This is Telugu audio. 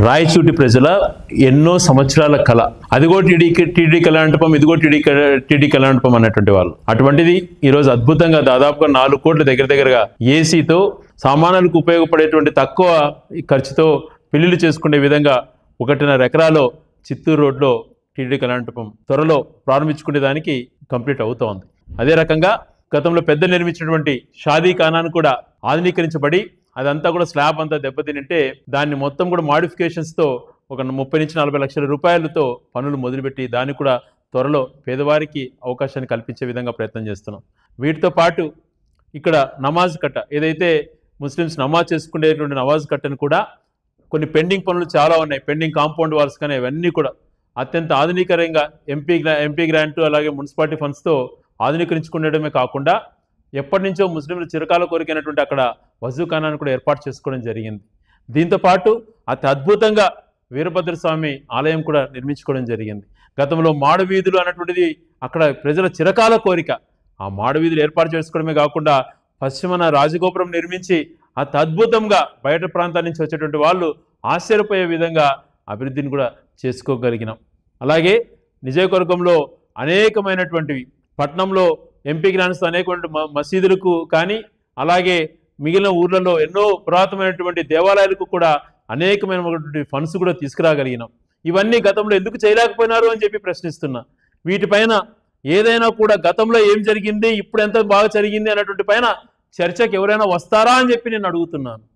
రాయచూటి ప్రజల ఎన్నో సంవత్సరాల కళ అదిగో టీడీ టీడీ కళ్యాణపం ఇదిగో టీడీ టీడీ కళ్యాణపం అన్నటువంటి వాళ్ళు అటువంటిది ఈరోజు అద్భుతంగా దాదాపుగా నాలుగు కోట్ల దగ్గర దగ్గరగా ఏసీతో సామాన్యులకు ఉపయోగపడేటువంటి తక్కువ ఈ ఖర్చుతో పెళ్లిళ్ళు చేసుకునే విధంగా ఒకటిన్నర ఎకరాలో చిత్తూరు రోడ్లో టీడీ కళ్యాణపం త్వరలో ప్రారంభించుకునే దానికి కంప్లీట్ అవుతోంది అదే రకంగా గతంలో పెద్ద నిర్మించినటువంటి షాదీ ఖానాను కూడా ఆధునీకరించబడి అదంతా కూడా స్లాబ్ అంతా దెబ్బతింటే దాన్ని మొత్తం కూడా మాడిఫికేషన్స్తో ఒక ముప్పై నుంచి నలభై లక్షల రూపాయలతో పనులు మొదలుపెట్టి దాన్ని కూడా త్వరలో పేదవారికి అవకాశాన్ని కల్పించే విధంగా ప్రయత్నం చేస్తున్నాం వీటితో పాటు ఇక్కడ నమాజ్ కట్ట ఏదైతే ముస్లిమ్స్ నమాజ్ చేసుకునేటువంటి నమాజ్ కట్టను కూడా కొన్ని పెండింగ్ పనులు చాలా ఉన్నాయి పెండింగ్ కాంపౌండ్ వాల్స్ కానీ ఇవన్నీ కూడా అత్యంత ఆధునికరంగా ఎంపీ గ్రా ఎంపీ గ్రాంట్ అలాగే మున్సిపాలిటీ ఫండ్స్తో ఆధునీకరించుకునేయడమే కాకుండా ఎప్పటి నుంచో ముస్లింలు చిరకాల కోరికైనటువంటి అక్కడ వజూఖానాన్ని కూడా ఏర్పాటు చేసుకోవడం జరిగింది దీంతో పాటు అతి అద్భుతంగా వీరభద్ర స్వామి ఆలయం కూడా నిర్మించుకోవడం జరిగింది గతంలో మాడు వీధులు అన్నటువంటిది అక్కడ ప్రజల చిరకాల కోరిక ఆ మాడు వీధులు ఏర్పాటు చేసుకోవడమే కాకుండా పశ్చిమన రాజగోపురం నిర్మించి అతి అద్భుతంగా బయట ప్రాంతాల నుంచి వచ్చేటువంటి వాళ్ళు ఆశ్చర్యపోయే విధంగా అభివృద్ధిని కూడా చేసుకోగలిగినాం అలాగే నిజయకొరకంలో అనేకమైనటువంటివి పట్నంలో ఎంపీ గ్రాండ్స్ అనేకమైన మ- మసీదులకు కానీ అలాగే మిగిలిన ఊర్లలో ఎన్నో పురాతనమైనటువంటి దేవాలయాలకు కూడా అనేకమైనటువంటి ఫండ్స్ కూడా తీసుకురాగలిగినాం ఇవన్నీ గతంలో ఎందుకు చేయలేకపోయినారు అని చెప్పి ప్రశ్నిస్తున్నా వీటిపైన ఏదైనా కూడా గతంలో ఏం జరిగింది ఇప్పుడు ఎంత బాగా జరిగింది అన్నటువంటి పైన చర్చకు ఎవరైనా వస్తారా అని చెప్పి నేను అడుగుతున్నాను